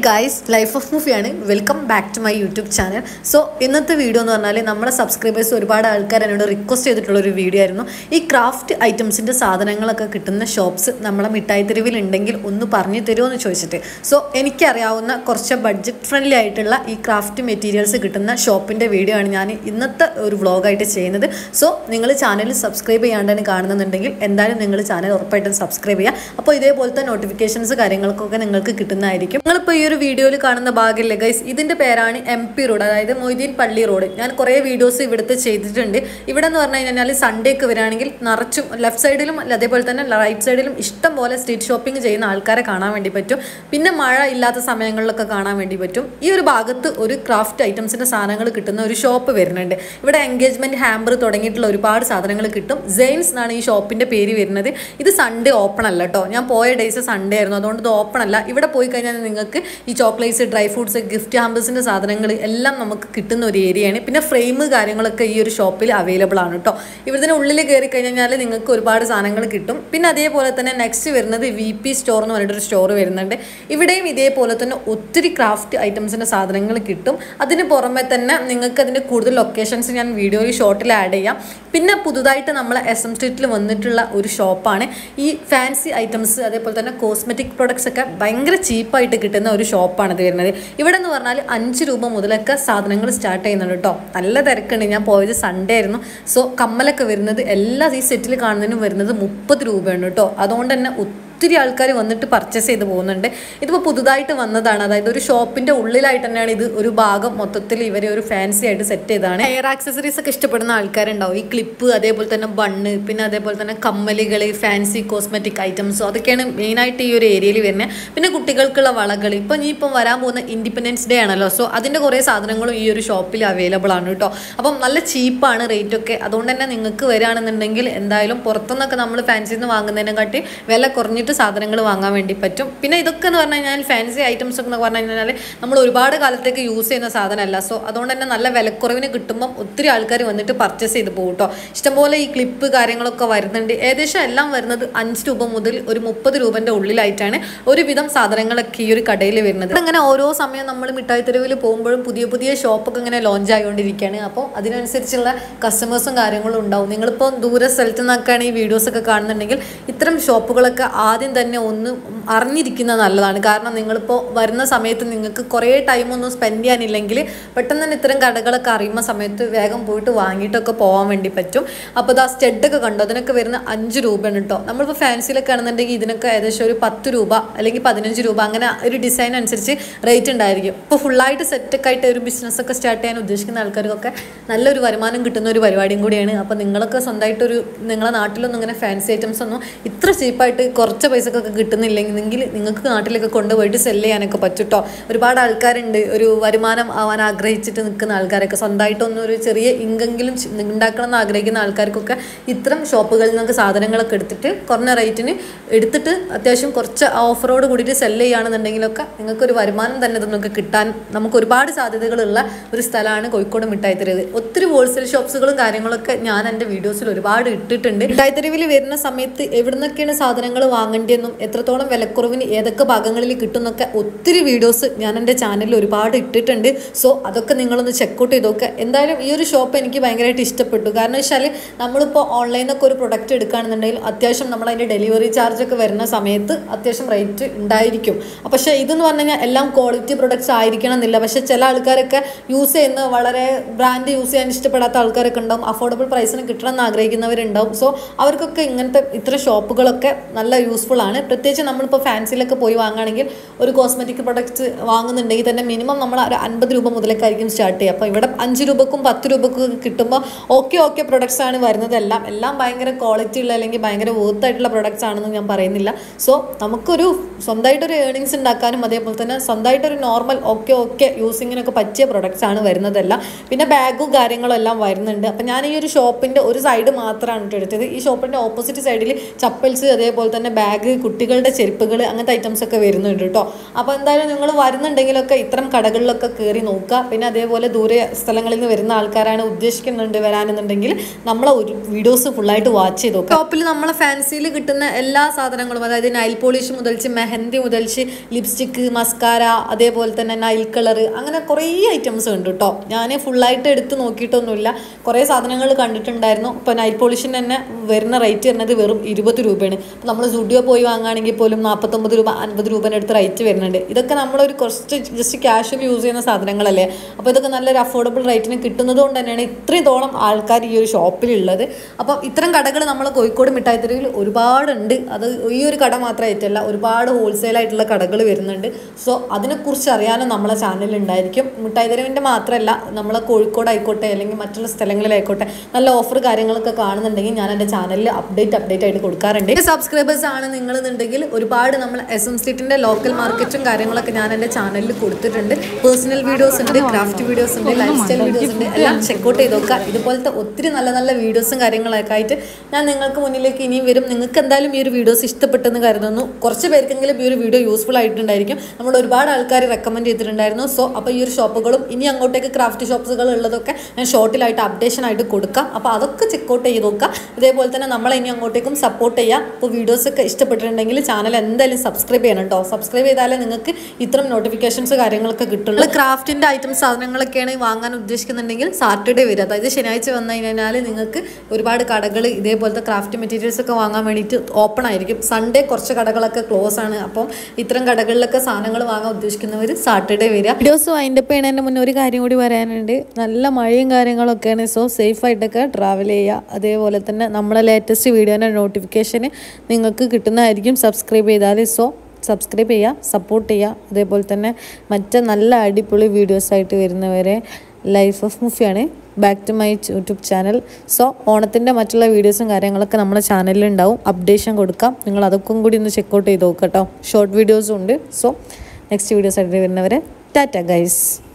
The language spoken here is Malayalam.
ഗായ്സ് ലൈഫ് ഓഫ് മൂവിയാണ് welcome back to my YouTube channel so ഇന്നത്തെ വീഡിയോ എന്ന് പറഞ്ഞാൽ നമ്മളെ സബ്സ്ക്രൈബേഴ്സ് ഒരുപാട് ആൾക്കാർ എന്നോട് റിക്വസ്റ്റ് ചെയ്തിട്ടുള്ള ഒരു വീഡിയോ ആയിരുന്നു ഈ ക്രാഫ്റ്റ് ഐറ്റംസിൻ്റെ സാധനങ്ങളൊക്കെ കിട്ടുന്ന ഷോപ്സ് നമ്മളെ മിഠായി തെരുവിൽ ഉണ്ടെങ്കിൽ ഒന്ന് പറഞ്ഞു തരുമോ എന്ന് ചോദിച്ചിട്ട് സോ എനിക്കറിയാവുന്ന കുറച്ച് ബഡ്ജറ്റ് ഫ്രണ്ട്ലി ആയിട്ടുള്ള ഈ ക്രാഫ്റ്റ് മെറ്റീരിയൽസ് കിട്ടുന്ന ഷോപ്പിൻ്റെ വീഡിയോ ആണ് ഞാൻ ഇന്നത്തെ ഒരു വ്ളോഗായിട്ട് ചെയ്യുന്നത് സോ നിങ്ങൾ ചാനൽ സബ്സ്ക്രൈബ് ചെയ്യാണ്ടാണ് കാണുന്നുണ്ടെങ്കിൽ എന്തായാലും നിങ്ങൾ ചാനൽ ഉറപ്പായിട്ടും സബ്സ്ക്രൈബ് ചെയ്യുക അപ്പോൾ ഇതേപോലത്തെ നോട്ടിഫിക്കേഷൻസ് കാര്യങ്ങൾക്കൊക്കെ നിങ്ങൾക്ക് കിട്ടുന്നതായിരിക്കും നിങ്ങളിപ്പോൾ ഈ ഒരു വീഡിയോയിൽ കാണുന്ന ഭാഗമില്ലേ ഗൈസ് ഇതിൻ്റെ പേരാണ് എം പി റോഡ് അതായത് മൊയ്തീൻ പള്ളി റോഡ് ഞാൻ കുറേ വീഡിയോസ് ഇവിടുത്തെ ചെയ്തിട്ടുണ്ട് ഇവിടെ എന്ന് പറഞ്ഞു കഴിഞ്ഞാൽ സൺഡേ ഒക്കെ വരികയാണെങ്കിൽ നിറച്ചും ലെഫ്റ്റ് സൈഡിലും അതേപോലെ തന്നെ റൈറ്റ് സൈഡിലും ഇഷ്ടം പോലെ സ്ട്രീറ്റ് ഷോപ്പിംഗ് ചെയ്യുന്ന ആൾക്കാരെ കാണാൻ വേണ്ടി പറ്റും പിന്നെ മഴ ഇല്ലാത്ത സമയങ്ങളിലൊക്കെ കാണാൻ വേണ്ടി പറ്റും ഈ ഒരു ഭാഗത്ത് ഒരു ക്രാഫ്റ്റ് ഐറ്റംസിൻ്റെ സാധനങ്ങൾ കിട്ടുന്ന ഒരു ഷോപ്പ് വരുന്നുണ്ട് ഇവിടെ എൻഗേജ്മെൻറ്റ് ഹാമ്പർ തുടങ്ങിയിട്ടുള്ള ഒരുപാട് സാധനങ്ങൾ കിട്ടും ജെയിൻസ് എന്നാണ് ഈ ഷോപ്പിൻ്റെ പേര് വരുന്നത് ഇത് സൺഡേ ഓപ്പൺ അല്ല കേട്ടോ ഞാൻ പോയ ഡേയ്സ് സൺഡേ ആയിരുന്നു അതുകൊണ്ട് ഇത് ഓപ്പൺ അല്ല ഇവിടെ പോയി കഴിഞ്ഞാൽ നിങ്ങൾക്ക് ഈ ചോക്ലേറ്റ്സ് ഡ്രൈ ഫ്രൂട്ട്സ് ഗിഫ്റ്റ് ഹാമ്പേഴ്സിൻ്റെ സാധനങ്ങൾ എല്ലാം നമുക്ക് കിട്ടുന്ന ഒരു ഏരിയയാണ് പിന്നെ ഫ്രെയിം കാര്യങ്ങളൊക്കെ ഈ ഒരു ഷോപ്പിൽ അവൈലബിൾ ആണ് കേട്ടോ ഇവിടുന്ന് ഉള്ളിൽ കയറി കഴിഞ്ഞാൽ നിങ്ങൾക്ക് ഒരുപാട് സാധനങ്ങൾ കിട്ടും പിന്നെ അതേപോലെ തന്നെ നെക്സ്റ്റ് വരുന്നത് വി പി സ്റ്റോർ എന്ന് പറഞ്ഞിട്ടൊരു സ്റ്റോർ വരുന്നുണ്ട് ഇവിടെയും ഇതേപോലെ തന്നെ ഒത്തിരി ക്രാഫ്റ്റ് ഐറ്റംസിൻ്റെ സാധനങ്ങൾ കിട്ടും അതിന് പുറമെ തന്നെ നിങ്ങൾക്ക് അതിൻ്റെ കൂടുതൽ ലൊക്കേഷൻസ് ഞാൻ വീഡിയോയിൽ ഷോർട്ടിൽ ആഡ് ചെയ്യാം പിന്നെ പുതുതായിട്ട് നമ്മൾ എസ് എം സ്ട്രീറ്റിൽ വന്നിട്ടുള്ള ഒരു ഷോപ്പാണ് ഈ ഫാൻസി ഐറ്റംസ് അതേപോലെ തന്നെ കോസ്മെറ്റിക് പ്രൊഡക്ട്സ് ഒക്കെ ഭയങ്കര ചീപ്പായിട്ട് കിട്ടുന്ന ഒരു ഷോപ്പാണ് ഇത് വരുന്നത് ഇവിടെ എന്ന് പറഞ്ഞാൽ അഞ്ച് രൂപ മുതലൊക്കെ സാധനങ്ങൾ സ്റ്റാർട്ട് ചെയ്യുന്നുണ്ട് കേട്ടോ നല്ല തിരക്കുണ്ട് ഞാൻ പോയത് സൺഡേ ആയിരുന്നു സോ കമ്മലൊക്കെ വരുന്നത് എല്ലാ ഈ സെറ്റിൽ കാണുന്നതിനും വരുന്നത് മുപ്പത് രൂപയാണ് കേട്ടോ അതുകൊണ്ട് തന്നെ ഒത്തിരി ആൾക്കാർ വന്നിട്ട് പർച്ചേസ് ചെയ്ത് പോകുന്നുണ്ട് ഇതിപ്പോൾ പുതുതായിട്ട് വന്നതാണ് അതായത് ഒരു ഷോപ്പിൻ്റെ ഉള്ളിലായിട്ട് തന്നെയാണ് ഇത് ഒരു ഭാഗം മൊത്തത്തിൽ ഇവരെ ഒരു ഫാൻസി ആയിട്ട് സെറ്റ് ചെയ്തതാണ് ഹെയർ ആക്സസറീസ് ഒക്കെ ഇഷ്ടപ്പെടുന്ന ആൾക്കാരുണ്ടാവും ഈ ക്ലിപ്പ് അതേപോലെ തന്നെ ബണ്ണ് പിന്നെ അതേപോലെ തന്നെ കമ്മലുകൾ ഫാൻസി കോസ്മെറ്റിക് ഐറ്റംസ് അതൊക്കെയാണ് മെയിനായിട്ട് ഈ ഒരു ഏരിയയിൽ വരുന്നത് പിന്നെ കുട്ടികൾക്കുള്ള വളകൾ ഇപ്പം ഇനി ഇപ്പം വരാൻ പോകുന്ന ഇൻഡിപെൻഡൻസ് ഡേ ആണല്ലോ സോ അതിൻ്റെ കുറേ സാധനങ്ങളും ഈ ഒരു ഷോപ്പിൽ അവൈലബിൾ ആണ് കേട്ടോ അപ്പം നല്ല ചീപ്പാണ് റേറ്റ് ഒക്കെ അതുകൊണ്ട് തന്നെ നിങ്ങൾക്ക് വരികയാണെന്നുണ്ടെങ്കിൽ എന്തായാലും പുറത്തുനിന്നൊക്കെ നമ്മൾ ഫാൻസിയിൽ നിന്ന് വാങ്ങുന്നതിനെക്കാട്ടി വില കുറഞ്ഞിട്ട് സാധനങ്ങൾ വാങ്ങാൻ വേണ്ടി പറ്റും പിന്നെ ഇതൊക്കെ എന്ന് പറഞ്ഞു കഴിഞ്ഞാൽ ഫാൻസി ഐറ്റംസ് ഒക്കെ എന്ന് പറഞ്ഞു കഴിഞ്ഞാൽ നമ്മൾ ഒരുപാട് കാലത്തേക്ക് യൂസ് ചെയ്യുന്ന സാധനമല്ല സോ അതുകൊണ്ട് തന്നെ നല്ല വിലക്കുറവിന് കിട്ടുമ്പം ഒത്തിരി ആൾക്കാർ വന്നിട്ട് പർച്ചേസ് ചെയ്ത് പോകും കേട്ടോ ഇഷ്ടംപോലെ ഈ ക്ലിപ്പ് കാര്യങ്ങളൊക്കെ വരുന്നുണ്ട് ഏകദേശം എല്ലാം വരുന്നത് അഞ്ച് രൂപ മുതൽ ഒരു മുപ്പത് രൂപൻ്റെ ഉള്ളിലായിട്ടാണ് ഒരുവിധം സാധനങ്ങളൊക്കെ ഈ ഒരു കടയിൽ വരുന്നത് അങ്ങനെ ഓരോ സമയം നമ്മൾ മിഠായി തെരുവിൽ പോകുമ്പോഴും പുതിയ പുതിയ ഷോപ്പൊക്കെ ഇങ്ങനെ ലോഞ്ച് ആയിക്കൊണ്ടിരിക്കുകയാണ് അപ്പോൾ അതിനനുസരിച്ചുള്ള കസ്റ്റമേഴ്സും കാര്യങ്ങളും ഉണ്ടാവും നിങ്ങളിപ്പോൾ ദൂര സ്ഥലത്ത് നിന്നൊക്കെയാണ് ഈ വീഡിയോസ് ഒക്കെ കാണുന്നുണ്ടെങ്കിൽ ഇത്തരം ഷോപ്പുകളൊക്കെ ആദ്യം തന്നെ ഒന്ന് അറിഞ്ഞിരിക്കുന്നത് നല്ലതാണ് കാരണം നിങ്ങളിപ്പോൾ വരുന്ന സമയത്ത് നിങ്ങൾക്ക് കുറേ ടൈമൊന്നും സ്പെൻഡ് ചെയ്യാനില്ലെങ്കിൽ പെട്ടെന്ന് തന്നെ ഇത്തരം കടകളൊക്കെ അറിയുന്ന സമയത്ത് വേഗം പോയിട്ട് വാങ്ങിയിട്ടൊക്കെ പോകാൻ വേണ്ടി പറ്റും അപ്പോൾ ഇതാ സ്റ്റെഡൊക്കെ കണ്ടോ അതിനൊക്കെ വരുന്ന അഞ്ച് രൂപയാണ് കേട്ടോ നമ്മളിപ്പോൾ ഫാൻസിയിലൊക്കെ ആണെന്നുണ്ടെങ്കിൽ ഇതിനൊക്കെ ഏകദേശം ഒരു പത്ത് രൂപ അല്ലെങ്കിൽ പതിനഞ്ച് രൂപ അങ്ങനെ ഒരു ഡിസൈൻ അനുസരിച്ച് റേറ്റ് ഉണ്ടായിരിക്കും ഇപ്പോൾ ഫുള്ളായിട്ട് സെറ്റൊക്കെ ആയിട്ട് ഒരു ബിസിനസ്സൊക്കെ സ്റ്റാർട്ട് ചെയ്യാൻ ഉദ്ദേശിക്കുന്ന ആൾക്കാർക്കൊക്കെ നല്ലൊരു വരുമാനം കിട്ടുന്ന ഒരു പരിപാടിയും കൂടിയാണ് അപ്പോൾ നിങ്ങളൊക്കെ സ്വന്തമായിട്ടൊരു നിങ്ങളെ നാട്ടിലൊന്നും ഇങ്ങനെ ഫാൻസി ഐറ്റംസ് ഒന്നും ഇത്ര ചീപ്പായിട്ട് കുറച്ച് പൈസക്കൊക്കെ കിട്ടുന്നില്ലെങ്കിൽ നിങ്ങൾക്ക് നാട്ടിലൊക്കെ കൊണ്ടുപോയിട്ട് സെല്ല് ചെയ്യാനൊക്കെ പറ്റും കേട്ടോ ഒരുപാട് ആൾക്കാരുണ്ട് ഒരു വരുമാനം ആവാൻ ആഗ്രഹിച്ചിട്ട് നിൽക്കുന്ന ആൾക്കാരൊക്കെ സ്വന്തമായിട്ടൊന്നും ഒരു ചെറിയ ഇങ്കെങ്കിലും ചി- ഉണ്ടാക്കണം എന്ന് ആഗ്രഹിക്കുന്ന ആൾക്കാർക്കൊക്കെ ഇത്തരം ഷോപ്പുകളിൽ നിന്നൊക്കെ സാധനങ്ങളൊക്കെ എടുത്തിട്ട് കുറഞ്ഞ റേറ്റിന് എടുത്തിട്ട് അത്യാവശ്യം കുറച്ച് ഓഫറോട് കൂടിയിട്ട് സെല്ല് ചെയ്യുകയാണെന്നുണ്ടെങ്കിലൊക്കെ നിങ്ങൾക്കൊരു വരുമാനം തന്നെ ഇതൊന്നൊക്കെ കിട്ടാൻ നമുക്ക് ഒരുപാട് സാധ്യതകളുള്ള ഒരു സ്ഥലമാണ് കോഴിക്കോട് മിഠായി തെരുവ് ഒത്തിരി ഹോൾസെയിൽ ഷോപ്സുകളും കാര്യങ്ങളൊക്കെ ഞാൻ എൻ്റെ വീഡിയോസിൽ ഒരുപാട് ഇട്ടിട്ടുണ്ട് മിഠായി തെരുവിൽ വരുന്ന സമയത്ത് എവിടുന്നൊക്കെയാണ് സാധനങ്ങൾ വാങ്ങേണ്ടതെന്നും എത്രത്തോളം വിലക്കുറവിന് ഏതൊക്കെ ഭാഗങ്ങളിൽ കിട്ടുന്നൊക്കെ ഒത്തിരി വീഡിയോസ് ഞാൻ എൻ്റെ ചാനലിൽ ഒരുപാട് ഇട്ടിട്ടുണ്ട് സോ അതൊക്കെ നിങ്ങളൊന്ന് ചെക്കൗട്ട് ചെയ്തൊക്കെ എന്തായാലും ഈ ഒരു ഷോപ്പ് എനിക്ക് ഭയങ്കരമായിട്ട് ഇഷ്ടപ്പെട്ടു കാരണം വെച്ചാൽ നമ്മളിപ്പോൾ ഓൺലൈനൊക്കെ ഒരു പ്രൊഡക്റ്റ് എടുക്കുകയാണെന്നുണ്ടെങ്കിൽ അത്യാവശ്യം നമ്മൾ അതിൻ്റെ ഡെലിവറി ചാർജ് ഒക്കെ വരുന്ന സമയത്ത് അത്യാവശ്യം റേറ്റ് ഉണ്ടായിരിക്കും പക്ഷേ ഇതെന്ന് പറഞ്ഞു കഴിഞ്ഞാൽ എല്ലാം ക്വാളിറ്റി പ്രൊഡക്ട്സ് ആയിരിക്കണം എന്നില്ല പക്ഷേ ചില ആൾക്കാരൊക്കെ യൂസ് ചെയ്യുന്ന വളരെ ബ്രാൻഡ് യൂസ് ചെയ്യാൻ ഇഷ്ടപ്പെടാത്ത ആൾക്കാരൊക്കെ ഉണ്ടാവും അഫോർഡബിൾ പ്രൈസിന് കിട്ടണം എന്ന് ആഗ്രഹിക്കുന്നവരുണ്ടാവും സോ അവർക്കൊക്കെ ഇങ്ങനത്തെ ഇത്തരം ഷോപ്പുകളൊക്കെ നല്ല യൂസ്ഫുൾ ആണ് പ്രത്യേകിച്ച് നമ്മളിപ്പോൾ ഫാൻസിയിലൊക്കെ പോയി വാങ്ങുകയാണെങ്കിൽ ഒരു കോസ്മെറ്റിക് പ്രൊഡക്ട്സ് വാങ്ങുന്നുണ്ടെങ്കിൽ തന്നെ മിനിമം നമ്മൾ ഒരു അൻപത് രൂപ മുതലൊക്കെ ആയിരിക്കും സ്റ്റാർട്ട് ചെയ്യുക അപ്പോൾ ഇവിടെ അഞ്ച് രൂപക്കും പത്ത് രൂപക്കും കിട്ടുമ്പോൾ ഓക്കെ ഓക്കെ പ്രൊഡക്ട്സ് ആണ് വരുന്നതെല്ലാം എല്ലാം ഭയങ്കര ക്വാളിറ്റി ഉള്ള അല്ലെങ്കിൽ ഭയങ്കര വർത്ത് ആയിട്ടുള്ള പ്രൊഡക്ട്സ് ആണെന്ന് ഞാൻ പറയുന്നില്ല സോ നമുക്കൊരു സ്വന്തമായിട്ടൊരു ഏണിങ്സ് ഉണ്ടാക്കാനും അതേപോലെ തന്നെ സ്വന്തമായിട്ടൊരു നോർമൽ ഓക്കെ ഓക്കെ യൂസിങ്ങിനൊക്കെ പറ്റിയ പ്രൊഡക്ട്സ് ആണ് വരുന്നതെല്ലാം പിന്നെ ബാഗും കാര്യങ്ങളും എല്ലാം വരുന്നുണ്ട് അപ്പം ഞാൻ ഈ ഒരു ഷോപ്പിൻ്റെ ഒരു സൈഡ് മാത്രമാണ് കേട്ടോ എടുത്തത് ഈ ഷോപ്പിൻ്റെ ഓപ്പോസിറ്റ് സൈഡിൽ ചപ്പൽസ് അതേപോലെ തന്നെ ബാഗ് ബാഗ് കുട്ടികളുടെ ചെരുപ്പുകൾ അങ്ങനത്തെ ഐറ്റംസ് ഒക്കെ വരുന്നുണ്ട് കേട്ടോ അപ്പോൾ എന്തായാലും നിങ്ങൾ വരുന്നുണ്ടെങ്കിലൊക്കെ ഇത്തരം കടകളിലൊക്കെ കയറി നോക്കുക പിന്നെ അതേപോലെ ദൂരെ സ്ഥലങ്ങളിൽ നിന്ന് വരുന്ന ആൾക്കാരാണ് ഉദ്ദേശിക്കുന്നുണ്ട് വരാനെന്നുണ്ടെങ്കിൽ നമ്മളെ ഒരു വീഡിയോസ് ഫുള്ളായിട്ട് വാച്ച് ചെയ്ത് നോക്കുക ഷോപ്പിൽ നമ്മളെ ഫാൻസിയിൽ കിട്ടുന്ന എല്ലാ സാധനങ്ങളും അതായത് നൈൽ പോളിഷ് മുതൽച്ച് മെഹന്തി മുതൽച്ച് ലിപ്സ്റ്റിക്ക് മസ്കാര അതേപോലെ തന്നെ നൈൽ കളർ അങ്ങനെ കുറേ ഐറ്റംസ് ഉണ്ട് കേട്ടോ ഞാൻ ഫുള്ളായിട്ട് എടുത്ത് നോക്കിയിട്ടൊന്നുമില്ല കുറേ സാധനങ്ങൾ കണ്ടിട്ടുണ്ടായിരുന്നു ഇപ്പോൾ നൈൽ പോളിഷിന് തന്നെ വരുന്ന റേറ്റ് വരുന്നത് വെറും ഇരുപത് രൂപയാണ് അപ്പോൾ നമ്മൾ സ്റ്റുഡിയോ പോയി വാങ്ങുകയാണെങ്കിൽ പോലും നാൽപ്പത്തൊമ്പത് രൂപ അൻപത് രൂപേൻ്റെ അടുത്ത് റേറ്റ് വരുന്നുണ്ട് ഇതൊക്കെ നമ്മളൊരു കുറച്ച് ജസ്റ്റ് ക്യാഷ്വൽ യൂസ് ചെയ്യുന്ന സാധനങ്ങളല്ലേ അപ്പോൾ ഇതൊക്കെ നല്ലൊരു അഫോർഡബിൾ റേറ്റിന് കിട്ടുന്നത് കൊണ്ട് തന്നെയാണ് ഇത്രത്തോളം ആൾക്കാർ ഈ ഒരു ഷോപ്പിലുള്ളത് അപ്പോൾ ഇത്തരം കടകൾ നമ്മൾ കോഴിക്കോട് മിഠായിത്തെരുവിൽ ഒരുപാടുണ്ട് അത് ഈ ഒരു കട മാത്രമായിട്ടല്ല ഒരുപാട് ഹോൾസെയിൽ ആയിട്ടുള്ള കടകൾ വരുന്നുണ്ട് സോ അതിനെക്കുറിച്ച് അറിയാനും നമ്മളെ ചാനലിൽ ഉണ്ടായിരിക്കും മിഠായിത്തെരുവിൻ്റെ മാത്രമല്ല നമ്മളെ കോഴിക്കോട് ആയിക്കോട്ടെ അല്ലെങ്കിൽ മറ്റുള്ള സ്ഥലങ്ങളിലായിക്കോട്ടെ നല്ല ഓഫർ കാര്യങ്ങളൊക്കെ കാണുന്നുണ്ടെങ്കിൽ ഞാൻ എൻ്റെ ചാനലിൽ അപ്ഡേറ്റ് അപ്ഡേറ്റ് ആയിട്ട് കൊടുക്കാറുണ്ട് സബ്സ്ക്രൈബേഴ്സ് ആണ് നിങ്ങളെന്നുണ്ടെങ്കിൽ ഒരുപാട് നമ്മൾ എസ് എം സ്ട്രീറ്റിൻ്റെ ലോക്കൽ മാർക്കറ്റും കാര്യങ്ങളൊക്കെ ഞാൻ എൻ്റെ ചാനലിൽ കൊടുത്തിട്ടുണ്ട് പേഴ്സണൽ വീഡിയോസ് ഉണ്ട് ക്രാഫ്റ്റ് വീഡിയോസ് ഉണ്ട് ലൈഫ് സ്റ്റൈൽ വീഡിയോസ് ഉണ്ട് എല്ലാം ചെക്കൗട്ട് ചെയ്ത് നോക്കുക ഇതുപോലത്തെ ഒത്തിരി നല്ല നല്ല വീഡിയോസും കാര്യങ്ങളൊക്കെ ആയിട്ട് ഞാൻ നിങ്ങൾക്ക് മുന്നിലേക്ക് ഇനിയും വരും നിങ്ങൾക്ക് എന്തായാലും ഈ ഒരു വീഡിയോസ് ഇഷ്ടപ്പെട്ടെന്ന് കരുതുന്നു കുറച്ച് പേർക്കെങ്കിലും ഈ ഒരു വീഡിയോ യൂസ്ഫുൾ ആയിട്ടുണ്ടായിരിക്കും നമ്മൾ ഒരുപാട് ആൾക്കാർ റെക്കമെൻഡ് ചെയ്തിട്ടുണ്ടായിരുന്നു സോ അപ്പോൾ ഈ ഒരു ഷോപ്പുകളും ഇനി അങ്ങോട്ടേക്ക് ക്രാഫ്റ്റ് ഷോപ്സുകൾ ഉള്ളതൊക്കെ ഞാൻ ഷോർട്ടിലായിട്ട് അപ്ഡേഷൻ ആയിട്ട് കൊടുക്കാം അപ്പോൾ അതൊക്കെ ചെക്കൗട്ട് ചെയ്ത് നോക്കുക ഇതേപോലെ തന്നെ നമ്മളെ ഇനി അങ്ങോട്ടേക്കും സപ്പോർട്ട് ചെയ്യുക അപ്പോൾ വീഡിയോസ് ഒക്കെ ഇഷ്ടപ്പെട്ടിട്ടുണ്ടെങ്കിൽ ചാനൽ എന്തായാലും സബ്സ്ക്രൈബ് ചെയ്യണം കേട്ടോ സബ്സ്ക്രൈബ് ചെയ്താലേ നിങ്ങൾക്ക് ഇത്തരം നോട്ടിഫിക്കേഷൻസ് കാര്യങ്ങളൊക്കെ കിട്ടുള്ളൂ ക്രാഫ്റ്റിൻ്റെ ഐറ്റംസ് സാധനങ്ങളൊക്കെയാണ് വാങ്ങാൻ ഉദ്ദേശിക്കുന്നുണ്ടെങ്കിൽ സാറ്റർഡേ വരും അതായത് ശനിയാഴ്ച വന്നു കഴിഞ്ഞാൽ നിങ്ങൾക്ക് ഒരുപാട് കടകൾ ഇതേപോലത്തെ ക്രാഫ്റ്റ് മെറ്റീരിയൽസ് ഒക്കെ വാങ്ങാൻ വേണ്ടിയിട്ട് ഓപ്പൺ ആയിരിക്കും സൺഡേ കുറച്ച് കടകളൊക്കെ ക്ലോസ് ആണ് അപ്പം ഇത്തരം കടകളിലൊക്കെ സാധനങ്ങൾ വാങ്ങാൻ ഉദ്ദേശിക്കുന്നവർ സാറ്റർഡേ വരിക വീഡിയോസ് വൈൻഡപ്പ് ചെയ്യുന്നതിന് മുന്നേ ഒരു കാര്യം കൂടി പറയാനുണ്ട് നല്ല മഴയും കാര്യങ്ങളൊക്കെയാണ് സോ സേഫ് ആയിട്ടൊക്കെ ട്രാവൽ ചെയ്യുക അതേപോലെ തന്നെ നമ്മളെ ലേറ്റസ്റ്റ് വീഡിയോൻ്റെ നോട്ടിഫിക്കേഷന് നിങ്ങൾക്ക് കിട്ടുന്നതായിരിക്കും സബ്സ്ക്രൈബ് ചെയ്താൽ സോ സബ്സ്ക്രൈബ് ചെയ്യുക സപ്പോർട്ട് ചെയ്യുക അതേപോലെ തന്നെ മറ്റ് നല്ല അടിപൊളി വീഡിയോസ് ആയിട്ട് വരുന്നവരെ ലൈഫ് ഓഫ് മുഫിയാണ് back to my YouTube channel so ഓണത്തിൻ്റെ മറ്റുള്ള വീഡിയോസും കാര്യങ്ങളൊക്കെ നമ്മുടെ ചാനലിൽ ഉണ്ടാവും അപ്ഡേഷൻ കൊടുക്കാം നിങ്ങൾ അതൊക്കെ കൂടി ഒന്ന് ചെക്കൗട്ട് ചെയ്ത് നോക്കാം കേട്ടോ ഷോർട്ട് വീഡിയോസും ഉണ്ട് സോ നെക്സ്റ്റ് വീഡിയോസ് ആയിട്ട് വരുന്നവരെ ടാറ്റ ഗൈസ്